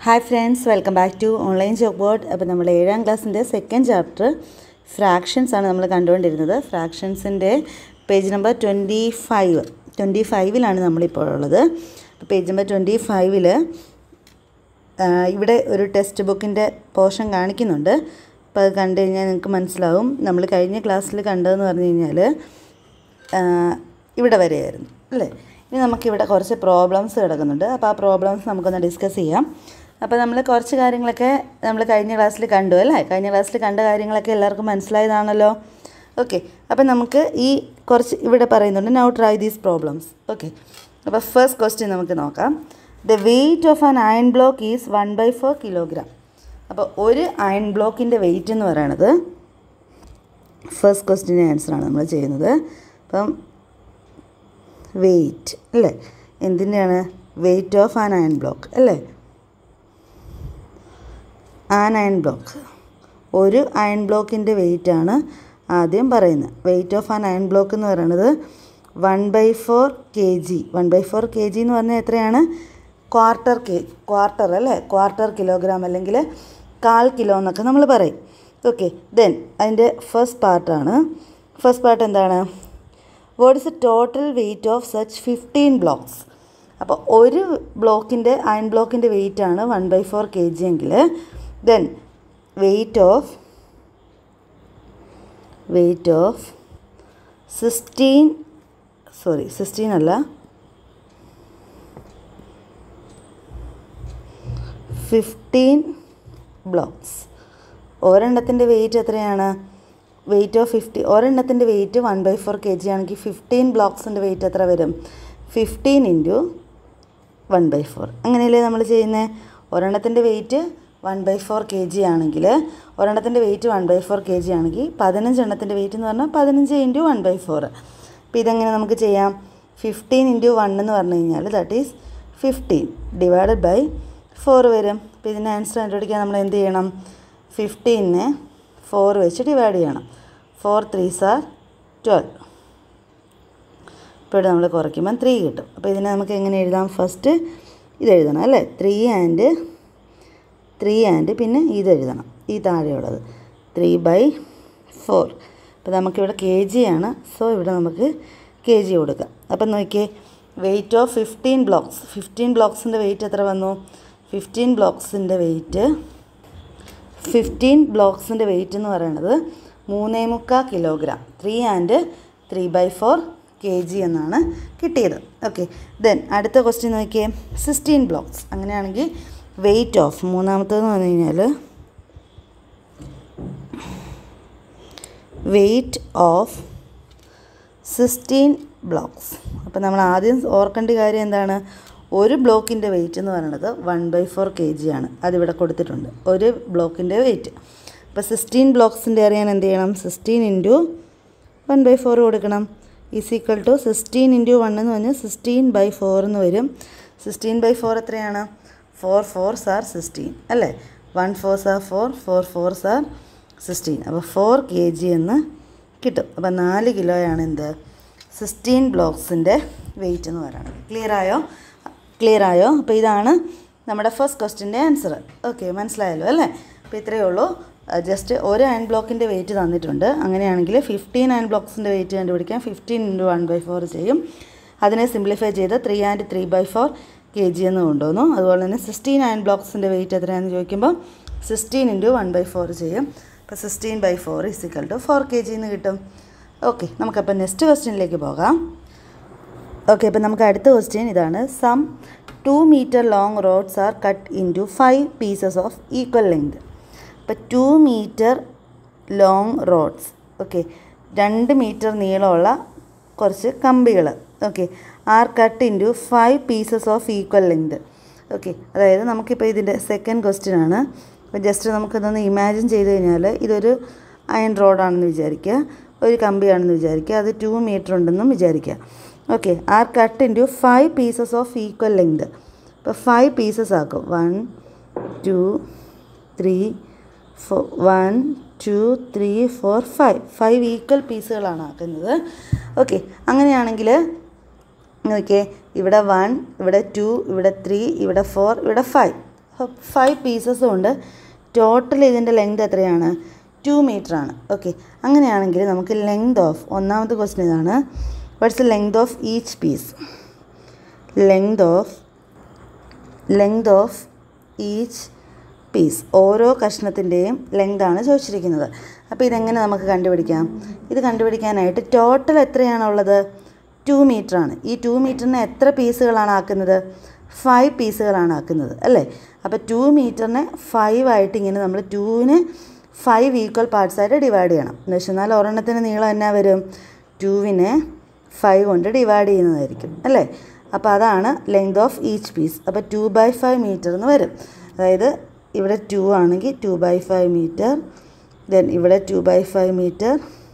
hi friends welcome back to online job board അപ്പോൾ നമ്മൾ ഏഴാം ക്ലാസ്സിൻ്റെ സെക്കൻഡ് ചാപ്റ്റർ ഫ്രാക്ഷൻസ് ആണ് നമ്മൾ കണ്ടുകൊണ്ടിരുന്നത് ഫ്രാക്ഷൻസിൻ്റെ page number twenty five twenty ഫൈവിലാണ് നമ്മളിപ്പോൾ ഉള്ളത് അപ്പോൾ പേജ് നമ്പർ ട്വൻറ്റി ഫൈവിൽ ഇവിടെ ഒരു ടെക്സ്റ്റ് ബുക്കിൻ്റെ പോർഷൻ കാണിക്കുന്നുണ്ട് അപ്പോൾ അത് കണ്ടു കഴിഞ്ഞാൽ നിങ്ങൾക്ക് മനസ്സിലാവും നമ്മൾ കഴിഞ്ഞ ക്ലാസ്സിൽ കണ്ടതെന്ന് പറഞ്ഞു കഴിഞ്ഞാൽ ഇവിടെ വരെയായിരുന്നു അല്ലേ ഇനി നമുക്കിവിടെ കുറച്ച് പ്രോബ്ലംസ് കിടക്കുന്നുണ്ട് അപ്പോൾ ആ പ്രോബ്ലംസ് നമുക്കൊന്ന് ഡിസ്കസ് ചെയ്യാം അപ്പോൾ നമ്മൾ കുറച്ച് കാര്യങ്ങളൊക്കെ നമ്മൾ കഴിഞ്ഞ ക്ലാസ്സിൽ കണ്ടു അല്ലേ കഴിഞ്ഞ ക്ലാസ്സിൽ കണ്ട കാര്യങ്ങളൊക്കെ എല്ലാവർക്കും മനസ്സിലായതാണല്ലോ ഓക്കെ അപ്പോൾ നമുക്ക് ഈ കുറച്ച് ഇവിടെ പറയുന്നുണ്ട് now try these problems okay അപ്പോൾ ഫസ്റ്റ് ക്വസ്റ്റ്യൻ നമുക്ക് നോക്കാം the weight of an iron block is one by four kilogram അപ്പോൾ ഒരു അയൺ ബ്ലോക്കിൻ്റെ വെയിറ്റ് എന്ന് പറയുന്നത് ഫസ്റ്റ് ക്വസ്റ്റിൻ്റെ ആൻസറാണ് നമ്മൾ ചെയ്യുന്നത് അപ്പം വെയിറ്റ് അല്ലേ എന്തിൻ്റെയാണ് weight of an iron block അല്ലേ ആൻ അയൺ ബ്ലോക്ക് ഒരു അയൺ ബ്ലോക്കിൻ്റെ വെയിറ്റാണ് ആദ്യം പറയുന്നത് weight of an iron block എന്ന് പറയുന്നത് one by four K G one by four K G എന്ന് പറഞ്ഞാൽ എത്രയാണ് ക്വാർട്ടർ കെ ക്വാർട്ടർ അല്ലേ ക്വാർട്ടർ കിലോഗ്രാം അല്ലെങ്കിൽ കാൽ കിലോ എന്നൊക്കെ നമ്മൾ പറയും ഓക്കെ ദെൻ അതിൻ്റെ ഫസ്റ്റ് പാർട്ടാണ് ഫസ്റ്റ് പാർട്ട് എന്താണ് what is a total weight of such fifteen blocks അപ്പോൾ ഒരു ബ്ലോക്കിൻ്റെ അയൺ ബ്ലോക്കിൻ്റെ വെയിറ്റ് ആണ് one by four K G എങ്കിൽ then weight of weight of sixteen sorry sixteen അല്ല ഫിഫ്റ്റീൻ ബ്ലോക്സ് ഒരെണ്ണത്തിൻ്റെ വെയിറ്റ് എത്രയാണ് വെയിറ്റ് ഓഫ് ഫിഫ്റ്റി ഒരെണ്ണത്തിൻ്റെ weight one by four K G ആണെങ്കിൽ ഫിഫ്റ്റീൻ ബ്ലോക്സിൻ്റെ വെയിറ്റ് എത്ര വരും fifteen into one by four അങ്ങനെയല്ലേ നമ്മൾ ചെയ്യുന്നത് ഒരെണ്ണത്തിൻ്റെ weight one by four K G ആണെങ്കിൽ ഒരെണ്ണത്തിൻ്റെ weight one by four K G ആണെങ്കിൽ പതിനഞ്ച് എണ്ണത്തിൻ്റെ വെയിറ്റ് എന്ന് പറഞ്ഞാൽ പതിനഞ്ച് ഇൻറ്റു വൺ ബൈ ഫോർ അപ്പോൾ ഇതെങ്ങനെ നമുക്ക് ചെയ്യാം ഫിഫ്റ്റീൻ ഇൻറ്റു വൺ എന്ന് പറഞ്ഞു കഴിഞ്ഞാൽ that is fifteen divided by four വരും അപ്പോൾ ഇതിൻ്റെ ആൻസർ കണ്ടുപിടിക്കാൻ നമ്മൾ എന്ത് ചെയ്യണം ഫിഫ്റ്റീനെ ഫോർ വെച്ച് ഡിവൈഡ് ചെയ്യണം ഫോർ ത്രീ സാർ ട്വൽവ് ഇപ്പോൾ ഇവിടെ നമ്മൾ കുറയ്ക്കുമ്പം ത്രീ കിട്ടും അപ്പോൾ ഇതിനെ നമുക്ക് എങ്ങനെ എഴുതാം ഫസ്റ്റ് ഇത് എഴുതണം അല്ലേ ത്രീ ആൻഡ് ത്രീ ആൻഡ് പിന്നെ ഇത് എഴുതണം ഈ താഴെയുള്ളത് ത്രീ ബൈ ഫോർ അപ്പോൾ നമുക്കിവിടെ കെ ജി ആണ് സോ ഇവിടെ നമുക്ക് കെ ജി കൊടുക്കാം അപ്പം നോക്കിയേ weight of fifteen blocks fifteen ബ്ലോക്സിൻ്റെ വെയിറ്റ് എത്ര വന്നു ഫിഫ്റ്റീൻ ബ്ലോക്സിൻ്റെ വെയിറ്റ് ഫിഫ്റ്റീൻ ബ്ലോക്സിൻ്റെ വെയിറ്റ് എന്ന് പറയുന്നത് മൂന്നേ മുക്കാൽ kilogram three and three by four K G എന്നാണ് കിട്ടിയത് ഓക്കെ ദെൻ അടുത്ത ക്വസ്റ്റ്യൻ നോക്കിയേ സിക്സ്റ്റീൻ ബ്ലോക്സ് അങ്ങനെയാണെങ്കിൽ വെയിറ്റ് ഓഫ് മൂന്നാമത്തേന്ന് പറഞ്ഞു കഴിഞ്ഞാൽ വെയിറ്റ് ഓഫ് സിക്സ്റ്റീൻ ബ്ലോക്സ് അപ്പോൾ നമ്മൾ ആദ്യം ഓർക്കേണ്ട കാര്യം എന്താണ് ഒരു ബ്ലോക്കിൻ്റെ വെയിറ്റ് എന്ന് പറയുന്നത് one by four K G ആണ് അതിവിടെ കൊടുത്തിട്ടുണ്ട് ഒരു ബ്ലോക്കിൻ്റെ വെയിറ്റ് അപ്പോൾ സിക്സ്റ്റീൻ ബ്ലോക്സിൻ്റെ അറിയാൻ എന്ത് ചെയ്യണം sixteen into one by four കൊടുക്കണം is equal to sixteen into one എന്ന് പറഞ്ഞാൽ സിക്സ്റ്റീൻ ബൈ ഫോർ എന്ന് വരും സിക്സ്റ്റീൻ ബൈ ഫോർ എത്രയാണ് ഫോർ ഫോർ സാർ സിക്സ്റ്റീൻ അല്ലേ one four sir four four four sir sixteen അപ്പോൾ ഫോർ കെ ജി എന്ന് കിട്ടും അപ്പോൾ നാല് കിലോയാണ് എന്ത് സിക്സ്റ്റീൻ ബ്ലോക്സിൻ്റെ വെയിറ്റ് എന്ന് പറയുന്നത് ക്ലിയർ ആയോ ക്ലിയർ ആയോ അപ്പോൾ ഇതാണ് നമ്മുടെ ഫസ്റ്റ് ക്വസ്റ്റിൻ്റെ ആൻസർ ഓക്കെ മനസ്സിലായല്ലോ അല്ലേ അപ്പോൾ ഇത്രയേ ഉള്ളൂ ജസ്റ്റ് ഒരു അയൺ ബ്ലോക്കിൻ്റെ വെയിറ്റ് തന്നിട്ടുണ്ട് അങ്ങനെയാണെങ്കിൽ ഫിഫ്റ്റീൻ അയൺ ബ്ലോക്സിൻ്റെ വെയിറ്റ് കണ്ടുപിടിക്കാൻ fifteen into one by four ചെയ്യും അതിനെ സിംപ്ലിഫൈ ചെയ്ത് three and three by four K G എന്ന് കൊണ്ടുവന്നു അതുപോലെ തന്നെ സിക്സ്റ്റീൻ അയൺ ബ്ലോക്സിൻ്റെ വെയിറ്റ് എത്രയാണെന്ന് ചോദിക്കുമ്പോൾ sixteen into one by four ചെയ്യും അപ്പോൾ sixteen by four is equal to four K G എന്ന് കിട്ടും ഓക്കെ നമുക്കപ്പോൾ നെക്സ്റ്റ് ക്വസ്റ്റ്യനിലേക്ക് പോകാം ഓക്കെ അപ്പോൾ നമുക്ക് അടുത്ത ക്വസ്റ്റ്യൻ ഇതാണ് some two metre long rods are cut in into five pieces of equal length അപ്പോൾ two metre long rods okay രണ്ട് മീറ്റർ നീളമുള്ള കുറച്ച് കമ്പികൾ okay are cut in into five pieces of equal length okay അതായത് നമുക്കിപ്പോൾ ഇതിൻ്റെ സെക്കൻഡ് ക്വസ്റ്റ്യൻ ആണ് അപ്പോൾ ജസ്റ്റ് നമുക്കിതൊന്ന് ഇമാജിൻ ചെയ്ത് കഴിഞ്ഞാൽ ഇതൊരു അയൺ റോഡാണെന്ന് വിചാരിക്കുക ഒരു കമ്പിയാണെന്ന് വിചാരിക്കുക അത് ടു മീറ്റർ ഉണ്ടെന്നും വിചാരിക്കുക okay are cut in into five pieces of equal length അപ്പോൾ ഫൈവ് പീസസ് ആക്കും one two three four one two three four five five equal പീസുകളാണ് ആക്കുന്നത് ഓക്കെ അങ്ങനെയാണെങ്കിൽ നോക്കിയേ ഇവിടെ വൺ ഇവിടെ ടു ഇവിടെ ത്രീ ഇവിടെ ഫോർ ഇവിടെ ഫൈവ് ഫൈവ് പീസസും ഉണ്ട് ടോട്ടൽ ഇതിൻ്റെ ലെങ്ത് എത്രയാണ് ടു മീറ്റർ ആണ് ഓക്കെ അങ്ങനെയാണെങ്കിൽ നമുക്ക് ലെങ്ത് ഓഫ് ഒന്നാമത്തെ ക്വസ്റ്റ്യൻ ഇതാണ് what's the length of each piece length of length of each piece ഓരോ കഷ്ണത്തിൻ്റെയും ലെങ്താണ് ചോദിച്ചിരിക്കുന്നത് അപ്പോൾ ഇതെങ്ങനെ നമുക്ക് കണ്ടുപിടിക്കാം ഇത് കണ്ടുപിടിക്കാനായിട്ട് ടോട്ടൽ എത്രയാണുള്ളത് ടു ആണ് ഈ ടു മീറ്ററിനെ എത്ര പീസുകളാണ് ആക്കുന്നത് ഫൈവ് പീസുകളാണ് ആക്കുന്നത് അല്ലേ അപ്പോൾ ടു മീറ്ററിനെ ഫൈവ് ആയിട്ട് ഇങ്ങനെ നമ്മൾ ടൂവിന് ഫൈവ് ഈക്വൽ പാർട്സ് ആയിട്ട് ഡിവൈഡ് ചെയ്യണം എന്ന് വെച്ചാൽ ഒരെണ്ണത്തിന് നീളം എന്നാ വരും ടൂവിനെ ഫൈവ് കൊണ്ട് ഡിവൈഡ് ചെയ്യുന്നതായിരിക്കും അല്ലേ അപ്പോൾ അതാണ് ലെങ്ത് ഓഫ് ഈച്ച് പീസ് അപ്പോൾ ടു ബൈ ഫൈവ് മീറ്റർ എന്ന് വരും അതായത് ഇവിടെ ടു ആണെങ്കിൽ two by five metre then ഇവിടെ two by five metre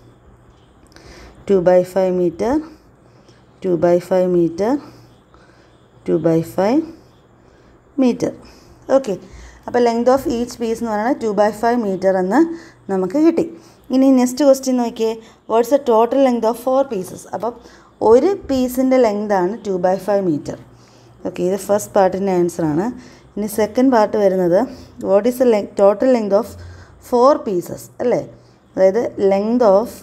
two by five metre two by five metre two by five metre okay അപ്പോൾ length of each piece എന്ന് പറയുന്നത് two by five metre എന്ന് നമുക്ക് കിട്ടി ഇനി next question നോക്കിയേ what's a total length of four pieces അപ്പം ഒരു പീസിൻ്റെ ലെങ്താണ് two by five metre okay ഇത് ഫസ്റ്റ് പാർട്ടിൻ്റെ ആൻസർ ആണ് ഇനി സെക്കൻഡ് പാർട്ട് വരുന്നത് what is a total length of four pieces അല്ലേ അതായത് ലെങ്ത് ഓഫ്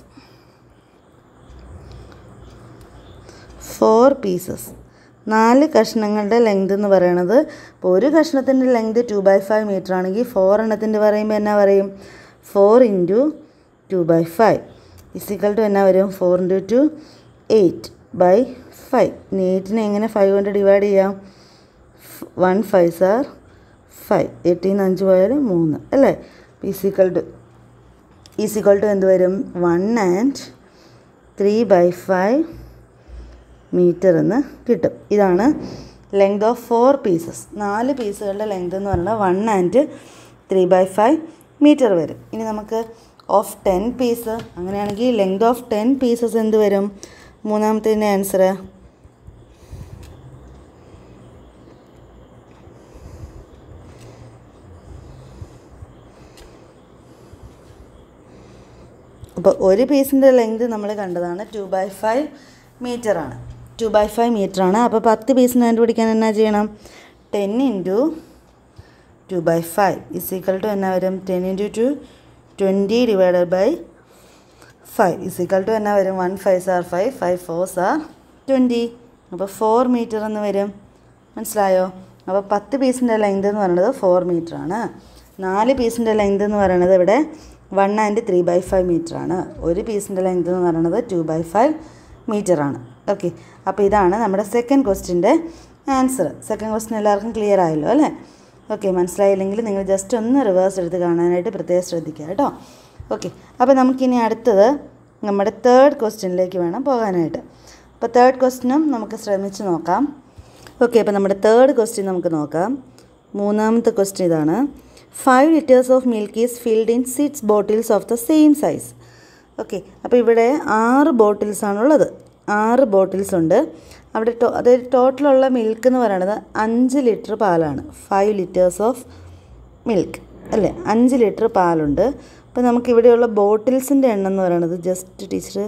ഫോർ പീസസ് നാല് കഷ്ണങ്ങളുടെ ലെങ്ത് എന്ന് പറയണത് ഇപ്പോൾ ഒരു കഷ്ണത്തിൻ്റെ length two by five metre ആണെങ്കിൽ ഫോർ എണ്ണത്തിൻ്റെ പറയുമ്പോൾ എന്നാ പറയും four into two by five is equal to എന്നാ വരും four into two eight by five ഇനി എയ്റ്റിനെ എങ്ങനെ ഫൈവ് കൊണ്ട് ഡിവൈഡ് ചെയ്യാം വൺ ഫൈവ് സാർ ഫൈവ് എയ്റ്റിൽ നിന്ന് അഞ്ച് പോയാൽ മൂന്ന് അല്ലേ ഈസിക്കൽ ടു ഈസിക്കൽ ടു എന്ത് വരും one and three by five metre എന്ന് കിട്ടും ഇതാണ് ലെങ്ത് ഓഫ് ഫോർ പീസസ് നാല് പീസുകളുടെ ലെങ്ത് എന്ന് പറഞ്ഞാൽ one and three by five metre വരും ഇനി നമുക്ക് ഓഫ് ടെൻ പീസ് അങ്ങനെയാണെങ്കിൽ ലെങ്ത് ഓഫ് ടെൻ പീസസ് എന്ത് വരും മൂന്നാമത്തതിൻ്റെ ആൻസർ അപ്പോൾ ഒരു പീസിൻ്റെ ലെങ്ത് നമ്മൾ കണ്ടതാണ് ടു ബൈ ഫൈവ് മീറ്റർ ആണ് ടു ബൈ ഫൈവ് മീറ്റർ ആണ് അപ്പോൾ പത്ത് പീസിന് കണ്ടുപിടിക്കാൻ എന്നാ ചെയ്യണം ten into two by five is equal to എന്നാ വരും ten into two twenty divided by five is equal to എന്നാ വരും one five sir five five four are twenty അപ്പോൾ ഫോർ മീറ്റർ എന്ന് വരും മനസ്സിലായോ അപ്പോൾ പത്ത് പീസിൻ്റെ ലെങ്ത് എന്ന് പറയുന്നത് ഫോർ മീറ്റർ ആണ് നാല് പീസിൻ്റെ ലെങ്ത് എന്ന് പറയുന്നത് ഇവിടെ one and three by five meter ആണ് ഒരു പീസിൻ്റെ ലെങ്ത് എന്ന് പറയുന്നത് ടു ബൈ ഫൈവ് മീറ്റർ ആണ് ഓക്കെ അപ്പോൾ ഇതാണ് നമ്മുടെ സെക്കൻഡ് ക്വസ്റ്റിൻ്റെ ആൻസർ സെക്കൻഡ് ക്വസ്റ്റ്യൻ എല്ലാവർക്കും ക്ലിയർ ആയല്ലോ അല്ലേ ഓക്കെ മനസ്സിലായില്ലെങ്കിൽ നിങ്ങൾ ജസ്റ്റ് ഒന്ന് റിവേഴ്സ് എടുത്ത് കാണാനായിട്ട് പ്രത്യേകം ശ്രദ്ധിക്കുക കേട്ടോ ഓക്കെ അപ്പോൾ നമുക്കിനി അടുത്തത് നമ്മുടെ തേർഡ് ക്വസ്റ്റ്യനിലേക്ക് വേണം പോകാനായിട്ട് അപ്പോൾ തേർഡ് ക്വസ്റ്റ്യനും നമുക്ക് ശ്രമിച്ച് നോക്കാം ഓക്കെ അപ്പോൾ നമ്മുടെ തേർഡ് ക്വസ്റ്റ്യൻ നമുക്ക് നോക്കാം മൂന്നാമത്തെ ക്വസ്റ്റ്യൻ ഇതാണ് five liters of milk is filled in six bottles of the same size okay അപ്പോൾ ഇവിടെ ആറ് ബോട്ടിൽസ് ആണുള്ളത് ആറ് ബോട്ടിൽസ് ഉണ്ട് അവിടെ ടോ അതായത് ടോട്ടലുള്ള മിൽക്ക് എന്ന് പറയുന്നത് അഞ്ച് ലിറ്റർ പാലാണ് ഫൈവ് ലിറ്റേഴ്സ് ഓഫ് മിൽക്ക് അല്ലേ അഞ്ച് ലിറ്റർ പാലുണ്ട് അപ്പോൾ നമുക്കിവിടെയുള്ള ബോട്ടിൽസിൻ്റെ എണ്ണം എന്ന് പറയുന്നത് ജസ്റ്റ് ടീച്ചർ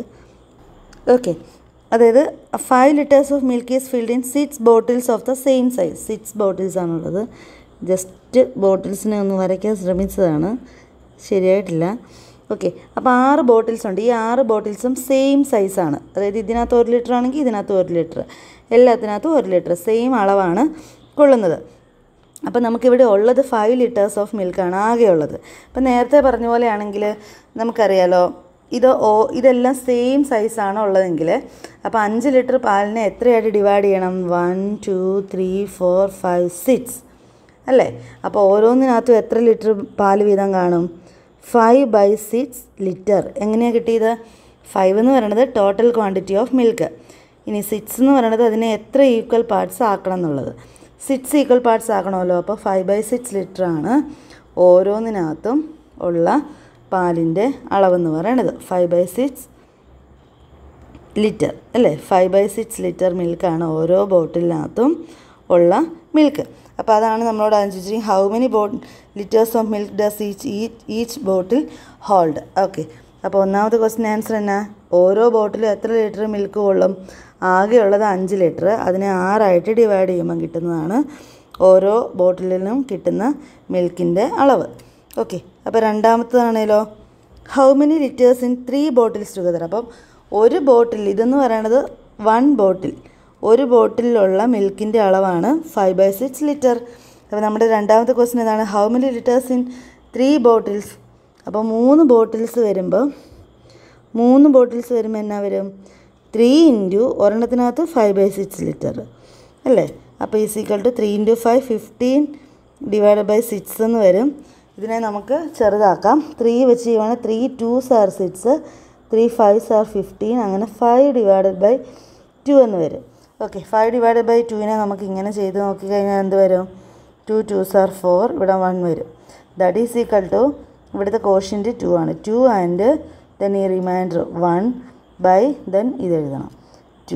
ഓക്കെ അതായത് five liters of milk is filled in six bottles of the same size six bottles ആണുള്ളത് ജസ്റ്റ് ബോട്ടിൽസിനെ ഒന്ന് വരയ്ക്കാൻ ശ്രമിച്ചതാണ് ശരിയായിട്ടില്ല ഓക്കെ അപ്പോൾ ആറ് ബോട്ടിൽസ് ഉണ്ട് ഈ ആറ് ബോട്ടിൽസും സെയിം സൈസാണ് അതായത് ഇതിനകത്ത് ഒരു ലിറ്റർ ആണെങ്കിൽ ഇതിനകത്ത് ഒരു ലിറ്റർ എല്ലാത്തിനകത്തും ഒരു ലിറ്റർ സെയിം അളവാണ് കൊള്ളുന്നത് അപ്പോൾ നമുക്കിവിടെ ഉള്ളത് ഫൈവ് ലിറ്റേഴ്സ് ഓഫ് മിൽക്കാണ് ആകെയുള്ളത് അപ്പോൾ നേരത്തെ പറഞ്ഞ പോലെയാണെങ്കിൽ നമുക്കറിയാലോ ഇത് ഓ ഇതെല്ലാം സെയിം സൈസാണ് ഉള്ളതെങ്കിൽ അപ്പോൾ അഞ്ച് ലിറ്റർ പാലിനെ എത്രയായിട്ട് ഡിവൈഡ് ചെയ്യണം one two three four five six അല്ലേ അപ്പോൾ ഓരോന്നിനകത്തും എത്ര ലിറ്റർ പാല് വീതം കാണും ഫൈവ് ബൈ സിക്സ് ലിറ്റർ എങ്ങനെയാണ് കിട്ടിയത് ഫൈവ് എന്ന് പറയുന്നത് ടോട്ടൽ ക്വാണ്ടിറ്റി ഓഫ് മിൽക്ക് ഇനി സിക്സ് എന്ന് പറയുന്നത് അതിനെ എത്ര ഈക്വൽ പാർട്സ് ആക്കണം എന്നുള്ളത് സിക്സ് ഈക്വൽ പാർട്സ് ആക്കണമല്ലോ അപ്പോൾ ഫൈവ് ബൈ സിക്സ് ലിറ്റർ ആണ് ഓരോന്നിനകത്തും ഉള്ള പാലിൻ്റെ അളവെന്ന് പറയണത് ഫൈവ് ബൈ സിക്സ് ലിറ്റർ അല്ലേ ഫൈവ് ബൈ സിക്സ് ലിറ്റർ മിൽക്കാണ് ഓരോ ബോട്ടിലിനകത്തും ഉള്ള മിൽക്ക് അപ്പോൾ അതാണ് നമ്മളോട് ചോദിച്ചിരിക്കുന്നത് ഹൗ മെനി ബോ liters of milk does each each bottle hold okay അപ്പോൾ ഒന്നാമത്തെ ക്വസ്റ്റ്യൻ ആൻസർ എന്നാ ഓരോ ബോട്ടിലും എത്ര ലിറ്റർ മിൽക്ക് കൊള്ളും ആകെയുള്ളത് അഞ്ച് ലിറ്റർ അതിനെ ആറായിട്ട് ഡിവൈഡ് ചെയ്യുമ്പോൾ കിട്ടുന്നതാണ് ഓരോ ബോട്ടിലിനും കിട്ടുന്ന മിൽക്കിൻ്റെ അളവ് ഓക്കെ അപ്പോൾ രണ്ടാമത്തതാണേലോ how many liters in three bottles together അപ്പം ഒരു ബോട്ടിൽ ഇതെന്ന് പറയണത് വൺ ബോട്ടിൽ ഒരു ബോട്ടിലുള്ള മിൽക്കിൻ്റെ അളവാണ് ഫൈവ് ബൈ സിക്സ് ലിറ്റർ അപ്പോൾ നമ്മുടെ രണ്ടാമത്തെ ക്വസ്റ്റ്യൻ ഏതാണ് how many liters in three bottles അപ്പോൾ മൂന്ന് ബോട്ടിൽസ് വരുമ്പോൾ മൂന്ന് ബോട്ടിൽസ് വരുമ്പോൾ എന്നാ വരും ത്രീ ഇൻറ്റു ഒരെണ്ണത്തിനകത്ത് ഫൈവ് ബൈ സിക്സ് ലിറ്റർ അല്ലേ അപ്പോൾ is equal to three into five fifteen divide by six എന്ന് വരും ഇതിനെ നമുക്ക് ചെറുതാക്കാം ത്രീ വെച്ച് ചെയ്യുവാണെങ്കിൽ three twos are six three fives are fifteen അങ്ങനെ ഫൈവ് ഡിവൈഡഡ് ബൈ ടു എന്ന് വരും ഓക്കെ ഫൈവ് ഡിവൈഡഡ് ബൈ ടുവിനെ നമുക്ക് ഇങ്ങനെ ചെയ്ത് നോക്കിക്കഴിഞ്ഞാൽ എന്ത് വരും ടു ടൂസ് ആർ ഫോർ ഇവിടെ വൺ വരും ദാറ്റ് ഈസ് ഈക്വൽ ടു ഇവിടുത്തെ കോഷ്യൻ്റ് ടു ആണ് ടു ആൻഡ് ദെൻ ഈ റിമൈൻഡർ വൺ ബൈ ദെൻ ഇത് എഴുതണം ടു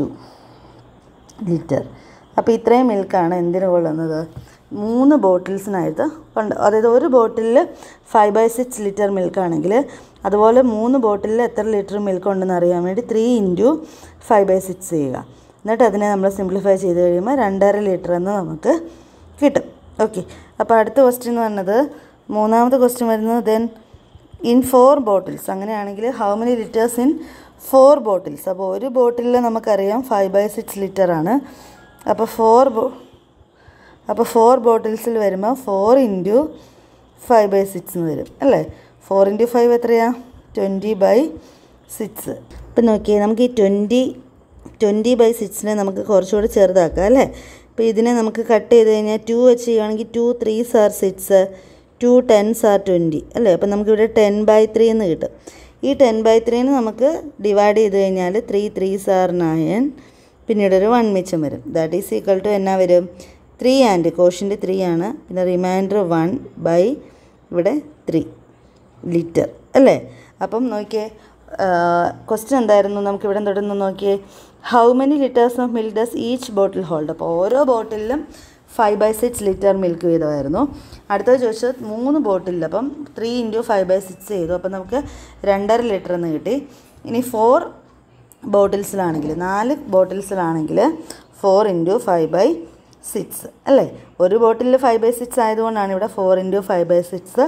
ലിറ്റർ അപ്പോൾ ഇത്രയും മിൽക്കാണ് എന്തിനു കൊള്ളുന്നത് മൂന്ന് ബോട്ടിൽസിനായിട്ട് ഉണ്ട് അതായത് ഒരു ബോട്ടിലിൽ ഫൈവ് ബൈ സിക്സ് ലിറ്റർ മിൽക്കാണെങ്കിൽ അതുപോലെ മൂന്ന് ബോട്ടിലിൽ എത്ര ലിറ്റർ മിൽക്ക് ഉണ്ടെന്ന് അറിയാൻ വേണ്ടി three into five by six ചെയ്യുക എന്നിട്ട് അതിനെ നമ്മൾ സിംപ്ലിഫൈ ചെയ്ത് കഴിയുമ്പോൾ രണ്ടര ലിറ്റർ എന്ന് നമുക്ക് കിട്ടും ഓക്കെ അപ്പോൾ അടുത്ത ക്വസ്റ്റ്യൻ എന്ന് പറഞ്ഞത് മൂന്നാമത്തെ ക്വസ്റ്റ്യൻ വരുന്നത് ദെൻ ഇൻ ഫോർ ബോട്ടിൽസ് അങ്ങനെയാണെങ്കിൽ how many liters in four bottles അപ്പോൾ ഒരു ബോട്ടിലിൽ നമുക്കറിയാം ഫൈവ് ബൈ സിക്സ് ലിറ്റർ ആണ് അപ്പോൾ ഫോർ ബോ അപ്പോൾ ഫോർ ബോട്ടിൽസിൽ വരുമ്പോൾ four into five by six എന്ന് വരും അല്ലേ ഫോർ ഇൻറ്റു ഫൈവ് എത്രയാ ട്വൻറ്റി ബൈ സിക്സ് ഇപ്പം നോക്കിയേ നമുക്ക് ഈ ട്വൻറ്റി ട്വൻറ്റി ബൈ സിക്സിനെ നമുക്ക് കുറച്ചുകൂടി ചെറുതാക്കാം അല്ലേ അപ്പോൾ ഇതിനെ നമുക്ക് കട്ട് ചെയ്ത് കഴിഞ്ഞാൽ ടു വെച്ച് ചെയ്യുകയാണെങ്കിൽ two threes are six two tens are twenty അല്ലേ അപ്പോൾ നമുക്കിവിടെ ടെൻ ബൈ ത്രീ എന്ന് കിട്ടും ഈ ടെൻ ബൈ ത്രീന്ന് നമുക്ക് ഡിവൈഡ് ചെയ്ത് കഴിഞ്ഞാൽ ത്രീ ത്രീസ് ആർ നയൻ പിന്നീട് ഒരു വൺ മിച്ചം വരും ദാറ്റ് ഈസ് ഈക്വൽ ടു എന്നാ വരും ത്രീ ആൻഡ് കോഷ്യൻ്റ് ത്രീ ആണ് പിന്നെ റിമൈൻഡർ വൺ ബൈ ഇവിടെ ത്രീ ലിറ്റർ അല്ലേ അപ്പം നോക്കിയേ ക്വസ്റ്റ്യൻ എന്തായിരുന്നു നമുക്ക് ഇവിടെ തൊട്ടുന്ന് നോക്കിയേ how many liters of milk does each bottle hold അപ്പോൾ ഓരോ ബോട്ടിലും five by six liter milk വീതമായിരുന്നു അടുത്തത് ചോദിച്ചത് മൂന്ന് ബോട്ടിലിൽ അപ്പം three into five by six ചെയ്തു അപ്പം നമുക്ക് രണ്ടര ലിറ്റർ എന്ന് കിട്ടി ഇനി ഫോർ ബോട്ടിൽസിലാണെങ്കിൽ നാല് ബോട്ടിൽസിലാണെങ്കിൽ four into five by six അല്ലേ ഒരു ബോട്ടിലിൽ ഫൈവ് ബൈ സിക്സ് ആയതുകൊണ്ടാണ് ഇവിടെ four into five by six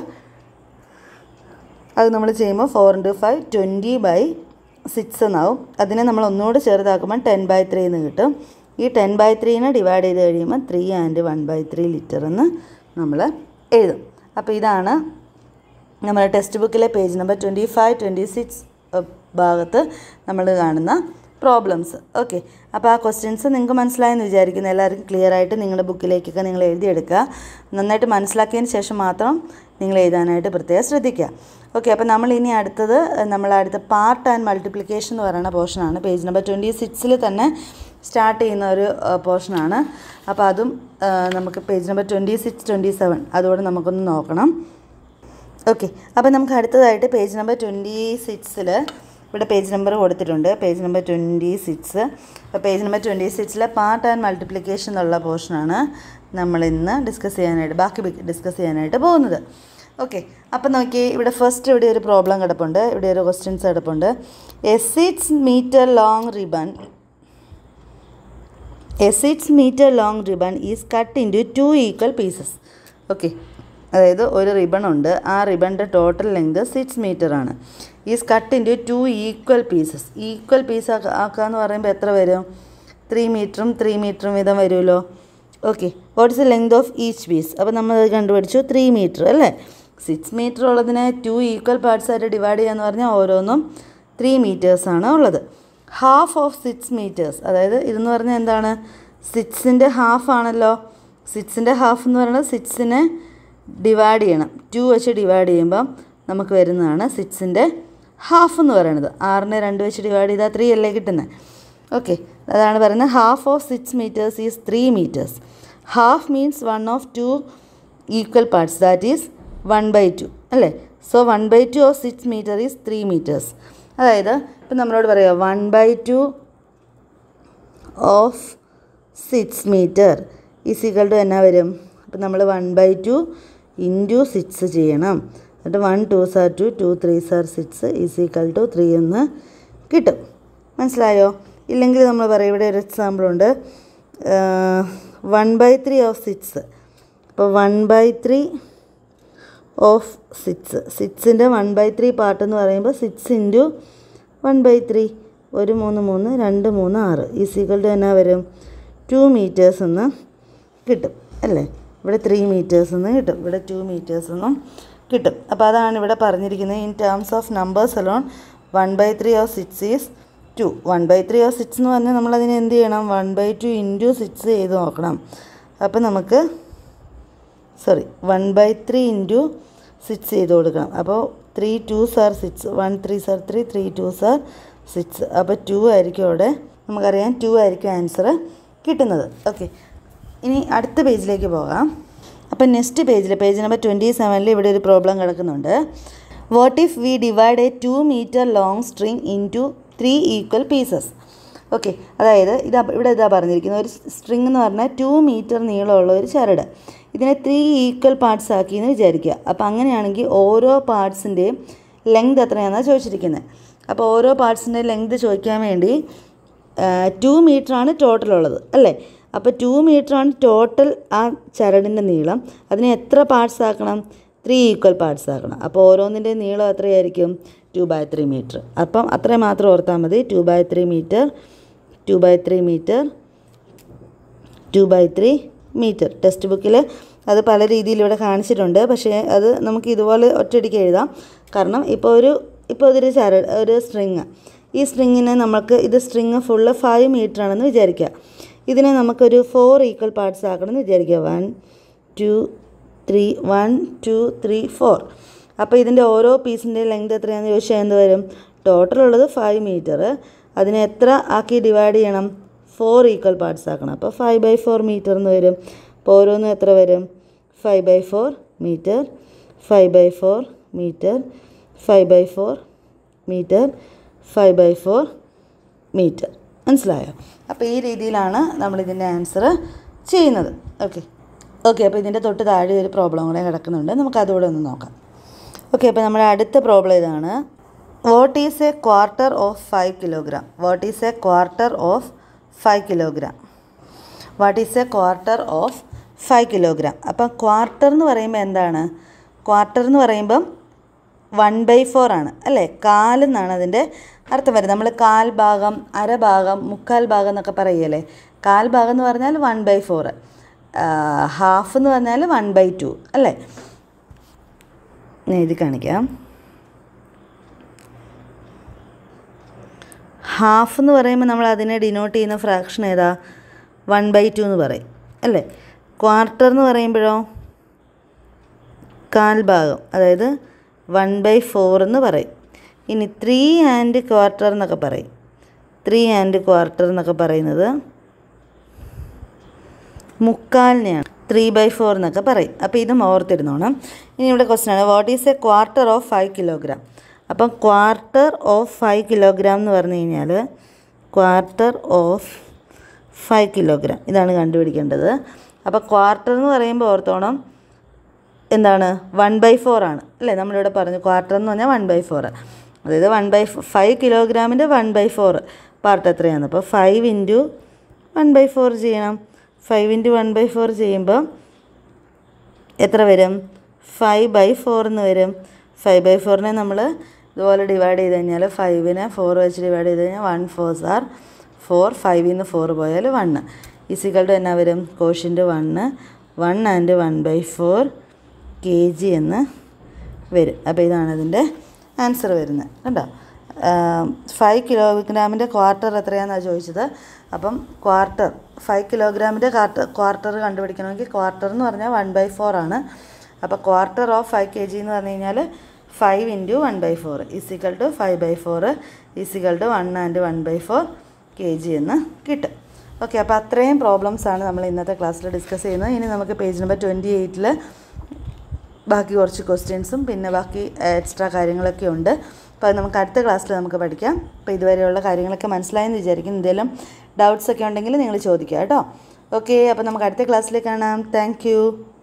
അത് നമ്മൾ ചെയ്യുമ്പോൾ four into five twenty by six എന്നാവും അതിനെ നമ്മൾ ഒന്നുകൂടെ ചെറുതാക്കുമ്പോൾ ടെൻ ബൈ ത്രീ എന്ന് കിട്ടും ഈ ടെൻ ബൈ ത്രീനെ ഡിവൈഡ് ചെയ്ത് കഴിയുമ്പോൾ three and one by three liter എന്ന് നമ്മൾ എഴുതും അപ്പോൾ ഇതാണ് നമ്മുടെ ടെക്സ്റ്റ് ബുക്കിലെ page number twenty five twenty six ഭാഗത്ത് നമ്മൾ കാണുന്ന പ്രോബ്ലംസ് ഓക്കെ അപ്പോൾ ആ ക്വസ്റ്റ്യൻസ് നിങ്ങൾക്ക് മനസ്സിലായെന്ന് വിചാരിക്കുന്നു എല്ലാവർക്കും ക്ലിയർ ആയിട്ട് നിങ്ങളുടെ ബുക്കിലേക്കൊക്കെ നിങ്ങൾ എഴുതിയെടുക്കുക നന്നായിട്ട് മനസ്സിലാക്കിയതിന് ശേഷം മാത്രം നിങ്ങൾ എഴുതാനായിട്ട് പ്രത്യേകം ശ്രദ്ധിക്കുക ഓക്കെ അപ്പോൾ നമ്മൾ ഇനി അടുത്തത് നമ്മൾ അടുത്ത പാർട്ട് ആൻഡ് മൾട്ടിപ്ലിക്കേഷൻ എന്ന് പറയുന്ന പോർഷനാണ് പേജ് നമ്പർ ട്വൻറ്റി സിക്സിൽ തന്നെ സ്റ്റാർട്ട് ചെയ്യുന്ന ഒരു പോർഷനാണ് അപ്പോൾ അതും ആ, നമുക്ക് page number twenty six twenty seven അതുകൂടെ നമുക്കൊന്ന് നോക്കണം ഓക്കെ അപ്പോൾ നമുക്ക് അടുത്തതായിട്ട് പേജ് നമ്പർ ട്വൻറ്റി സിക്സിൽ ഇവിടെ പേജ് നമ്പർ കൊടുത്തിട്ടുണ്ട് പേജ് നമ്പർ ട്വൻറ്റി സിക്സ് അപ്പോൾ പേജ് നമ്പർ ട്വൻറ്റി സിക്സിലെ പാർട്ട് ആൻഡ് മൾട്ടിപ്ലിക്കേഷൻ എന്നുള്ള പോർഷനാണ് നമ്മൾ ഇന്ന് ഡിസ്കസ് ചെയ്യാനായിട്ട് ബാക്കി ഡിസ്കസ് ചെയ്യാനായിട്ട് പോകുന്നത് ഓക്കെ അപ്പോൾ നോക്കി ഇവിടെ ഫസ്റ്റ് ഇവിടെ ഒരു പ്രോബ്ലം കിടപ്പുണ്ട് ഇവിടെ ഒരു ക്വസ്റ്റ്യൻസ് കിടപ്പുണ്ട് a six meter long ribbon a six meter long ribbon is cut in two two equal pieces okay അതായത് ഒരു റിബൺ ഉണ്ട് ആ റിബണിൻ്റെ ടോട്ടൽ ലെങ്ത് സിക്സ് മീറ്റർ ആണ് is cut in two two equal pieces equal piece ആക്കുക എന്ന് പറയുമ്പോൾ എത്ര വരും ത്രീ മീറ്ററും ത്രീ മീറ്ററും വീതം വരുമല്ലോ okay what's the length of each piece അപ്പോൾ നമ്മൾ അത് കണ്ടുപിടിച്ചു ത്രീ മീറ്റർ അല്ലേ സിക്സ് മീറ്റർ ഉള്ളതിനെ ടു ഈക്വൽ പാർട്സ് ആയിട്ട് ഡിവൈഡ് ചെയ്യാന്ന് പറഞ്ഞാൽ ഓരോന്നും ത്രീ മീറ്റേഴ്സാണ് ഉള്ളത് ഹാഫ് ഓഫ് സിക്സ് മീറ്റേഴ്സ് അതായത് ഇതെന്ന് പറഞ്ഞാൽ എന്താണ് സിക്സിൻ്റെ ഹാഫ് ആണല്ലോ സിക്സിൻ്റെ ഹാഫ് എന്ന് പറയുന്നത് സിക്സിനെ ഡിവൈഡ് ചെയ്യണം ടു വെച്ച് ഡിവൈഡ് ചെയ്യുമ്പം നമുക്ക് വരുന്നതാണ് സിക്സിൻ്റെ ഹാഫ് എന്ന് പറയുന്നത് ആറിനെ രണ്ട് വെച്ച് ഡിവൈഡ് ചെയ്താൽ ത്രീ അല്ലേ കിട്ടുന്നത് ഓക്കെ അതാണ് പറയുന്നത് half of six meters is three meters half means one of two equal parts that is one by two അല്ലേ so one by two of six meter is three meters അതായത് ഇപ്പം നമ്മളോട് പറയാം one by two of six meter is equal to എന്നാ വരും അപ്പം നമ്മൾ one by two into six ചെയ്യണം എന്നിട്ട് one two are two two three are six is equal to three എന്ന് കിട്ടും മനസ്സിലായോ ഇല്ലെങ്കിൽ നമ്മൾ പറയും ഇവിടെ ഒരു എക്സാമ്പിൾ ഉണ്ട് one by three of six അപ്പോൾ one by three of six സിക്സിൻ്റെ വൺ ബൈ ത്രീ പാർട്ട് എന്ന് പറയുമ്പോൾ six into one by three ഒരു മൂന്ന് മൂന്ന് രണ്ട് മൂന്ന് ആറ് ഈ സീക്കളുടെ എന്നാ വരും ടു മീറ്റേഴ്സ് എന്ന് കിട്ടും അല്ലേ ഇവിടെ ത്രീ മീറ്റേഴ്സ് എന്ന് കിട്ടും ഇവിടെ ടു മീറ്റേഴ്സ് എന്നും കിട്ടും അപ്പോൾ അതാണ് ഇവിടെ പറഞ്ഞിരിക്കുന്നത് in terms of numbers alone one by three of six is two one by three of six എന്ന് പറഞ്ഞാൽ നമ്മളതിന് എന്ത് ചെയ്യണം one by two into six ചെയ്ത് നോക്കണം അപ്പോൾ നമുക്ക് sorry one by three into six ചെയ്ത് കൊടുക്കണം അപ്പോൾ three two are six one three are three three two are six അപ്പോൾ ടു ആയിരിക്കും അവിടെ നമുക്കറിയാം ടു ആയിരിക്കും ആൻസർ കിട്ടുന്നത് ഓക്കെ ഇനി അടുത്ത പേജിലേക്ക് പോകാം അപ്പം നെക്സ്റ്റ് പേജിൽ പേജ് നമ്പർ ട്വൻറ്റി സെവനിൽ ഇവിടെ ഒരു പ്രോബ്ലം കിടക്കുന്നുണ്ട് what if we divide a two metre long string in two three equal pieces okay അതായത് ഇതാ ഇവിടെ ഇതാ പറഞ്ഞിരിക്കുന്നത് ഒരു സ്ട്രിങ് എന്ന് പറഞ്ഞാൽ ടു മീറ്റർ നീളമുള്ള ഒരു ചരട് ഇതിനെ ത്രീ ഈക്വൽ പാർട്സ് ആക്കി എന്ന് വിചാരിക്കുക അപ്പോൾ അങ്ങനെയാണെങ്കിൽ ഓരോ പാർട്സിൻ്റെയും ലെങ്ത് എത്രയാണെന്നാണ് ചോദിച്ചിരിക്കുന്നത് അപ്പോൾ ഓരോ പാർട്സിൻ്റെ ലെങ്ത് ചോദിക്കാൻ വേണ്ടി ടു ആണ് ടോട്ടൽ ഉള്ളത് അല്ലേ അപ്പോൾ ടു ആണ് ടോട്ടൽ ആ ചരടിൻ്റെ നീളം അതിനെ എത്ര പാർട്സ് ആക്കണം ത്രീ ഈക്വൽ പാർട്സ് ആക്കണം അപ്പോൾ ഓരോന്നിൻ്റെ നീളം എത്രയായിരിക്കും ടു ബൈ ത്രീ മീറ്റർ അപ്പം അത്രയും മാത്രം ഓർത്താൽ മതി two by three meter two by three meter two by three meter text ബുക്കിൽ അത് പല രീതിയിൽ ഇവിടെ കാണിച്ചിട്ടുണ്ട് പക്ഷേ അത് നമുക്ക് ഇതുപോലെ ഒറ്റയടിക്ക് എഴുതാം കാരണം ഇപ്പോൾ ഒരു ഇപ്പോൾ ഇതൊരു ചര ഒരു സ്ട്രിങ് ഈ സ്ട്രിങ്ങിനെ നമുക്ക് ഇത് സ്ട്രിങ് ഫുള്ള് ഫൈവ് മീറ്റർ ആണെന്ന് വിചാരിക്കുക ഇതിനെ നമുക്കൊരു ഫോർ ഈക്വൽ പാർട്സ് ആക്കണമെന്ന് വിചാരിക്കുക one two three one two three four അപ്പോൾ ഇതിൻ്റെ ഓരോ പീസിൻ്റെ ലെങ്ത് എത്രയാണെന്ന് ചോദിച്ചാൽ എന്ത് വരും ടോട്ടൽ ഉള്ളത് ഫൈവ് മീറ്റർ അതിനെ എത്ര ആക്കി ഡിവൈഡ് ചെയ്യണം ഫോർ ഈക്വൽ പാർട്സ് ആക്കണം അപ്പോൾ ഫൈവ് ബൈ ഫോർ മീറ്റർ എന്ന് വരും അപ്പോൾ ഓരോന്നും എത്ര വരും five by four meter five by four meter five by four meter five by four meter മനസ്സിലായോ അപ്പോൾ ഈ രീതിയിലാണ് നമ്മളിതിൻ്റെ ആൻസർ ചെയ്യുന്നത് ഓക്കെ ഓക്കെ അപ്പോൾ ഇതിൻ്റെ തൊട്ട് താഴെ ഒരു പ്രോബ്ലം കൂടെ കിടക്കുന്നുണ്ട് നമുക്ക് അതുകൂടെ ഒന്ന് നോക്കാം ഓക്കെ അപ്പോൾ നമ്മുടെ അടുത്ത പ്രോബ്ലം ഇതാണ് what is a quarter of five kilogram what is a quarter of five kilogram what is a quarter of five kilogram അപ്പം ക്വാർട്ടർ എന്ന് പറയുമ്പോൾ എന്താണ് ക്വാർട്ടർ എന്ന് പറയുമ്പം വൺ ബൈ ഫോർ ആണ് അല്ലേ കാലെന്നാണ് അതിൻ്റെ അർത്ഥം വരുന്നത് നമ്മൾ കാൽ ഭാഗം അര ഭാഗം മുക്കാൽ ഭാഗം എന്നൊക്കെ പറയുകയല്ലേ കാൽ ഭാഗം എന്ന് പറഞ്ഞാൽ വൺ ബൈ ഫോർ ഹാഫ് എന്ന് പറഞ്ഞാൽ വൺ ബൈ ടു അല്ലേ ഞാൻ എഴുതി കാണിക്കാം ഹാഫ് എന്ന് പറയുമ്പോൾ നമ്മൾ അതിനെ ഡിനോട്ട് ചെയ്യുന്ന ഫ്രാക്ഷൻ ഏതാ വൺ ബൈ ടു എന്ന് പറയും അല്ലേ ക്വാർട്ടർ എന്ന് പറയുമ്പോഴോ കാൽ ഭാഗം അതായത് വൺ ബൈ ഫോർ എന്ന് പറയും ഇനി ത്രീ ആൻഡ് ക്വാർട്ടർ എന്നൊക്കെ പറയും ത്രീ ആൻഡ് ക്വാർട്ടർ എന്നൊക്കെ പറയുന്നത് മുക്കാലിനെയാണ് ത്രീ ബൈ ഫോർ എന്നൊക്കെ പറയും അപ്പോൾ ഇതും ഓർത്തിരുന്നോണം ഇനി ഇവിടെ ക്വസ്റ്റൻ ആണ് what is a quarter of five kilogram അപ്പം ക്വാർട്ടർ ഓഫ് ഫൈവ് കിലോഗ്രാം എന്ന് പറഞ്ഞു കഴിഞ്ഞാൽ ക്വാർട്ടർ ഓഫ് ഫൈവ് കിലോഗ്രാം ഇതാണ് കണ്ടുപിടിക്കേണ്ടത് അപ്പോൾ ക്വാർട്ടർ എന്ന് പറയുമ്പോൾ ഓർത്തോണം എന്താണ് വൺ ബൈ ഫോർ ആണ് അല്ലേ നമ്മളിവിടെ പറഞ്ഞു ക്വാർട്ടർ എന്ന് പറഞ്ഞാൽ വൺ ബൈ ഫോർ അതായത് വൺ ബൈ ഫൈവ് കിലോഗ്രാമിൻ്റെ വൺ ബൈ ഫോർ പാർട്ട് എത്രയാണ് അപ്പോൾ five into one by four ചെയ്യണം five into one by four ചെയ്യുമ്പോൾ എത്ര വരും ഫൈവ് ബൈ ഫോർ എന്ന് വരും ഫൈവ് ബൈ ഫോറിനെ നമ്മൾ ഇതുപോലെ ഡിവൈഡ് ചെയ്ത് കഴിഞ്ഞാൽ ഫൈവിനെ ഫോർ വെച്ച് ഡിവൈഡ് ചെയ്ത് കഴിഞ്ഞാൽ വൺ ഫോർ സാർ ഫോർ ഫൈവിൽ നിന്ന് ഫോർ പോയാൽ വണ്ണ് ഈസിക്കളുടെ എന്നാ വരും quotient one one and one by four K G എന്ന് വരും അപ്പോൾ ഇതാണ് ഇതിൻ്റെ ആൻസർ വരുന്നത് കണ്ടോ ഫൈവ് കിലോഗ്രാമിൻ്റെ ക്വാർട്ടർ എത്രയാണെന്നാണ് ചോദിച്ചത് അപ്പം ക്വാർട്ടർ ഫൈവ് കിലോഗ്രാമിൻ്റെ ക്വാർട്ടർ ക്വാർട്ടർ കണ്ടുപിടിക്കണമെങ്കിൽ ക്വാർട്ടർ എന്ന് പറഞ്ഞാൽ വൺ ബൈ ഫോർ ആണ് അപ്പോൾ quarter of five K G എന്ന് പറഞ്ഞു കഴിഞ്ഞാൽ five into one by four is equal to five by four is equal to one and one by four K G എന്ന് കിട്ടും ഓക്കെ അപ്പോൾ അത്രയും പ്രോബ്ലംസ് ആണ് നമ്മൾ ഇന്നത്തെ ക്ലാസ്സിൽ ഡിസ്കസ് ചെയ്യുന്നത് ഇനി നമുക്ക് പേജ് നമ്പർ ട്വൻറ്റി എയ്റ്റിൽ ബാക്കി കുറച്ച് ക്വസ്റ്റ്യൻസും പിന്നെ ബാക്കി എക്സ്ട്രാ കാര്യങ്ങളൊക്കെ ഉണ്ട് അപ്പോൾ അത് നമുക്ക് അടുത്ത ക്ലാസ്സിൽ നമുക്ക് പഠിക്കാം അപ്പോൾ ഇതുവരെയുള്ള കാര്യങ്ങളൊക്കെ മനസ്സിലായെന്ന് വിചാരിക്കും എന്തെങ്കിലും ഡൗട്ട്സ് ഒക്കെ ഉണ്ടെങ്കിൽ നിങ്ങൾ ചോദിക്കുക കേട്ടോ ഓക്കെ അപ്പോൾ നമുക്ക് അടുത്ത ക്ലാസ്സിൽ കാണാം താങ്ക്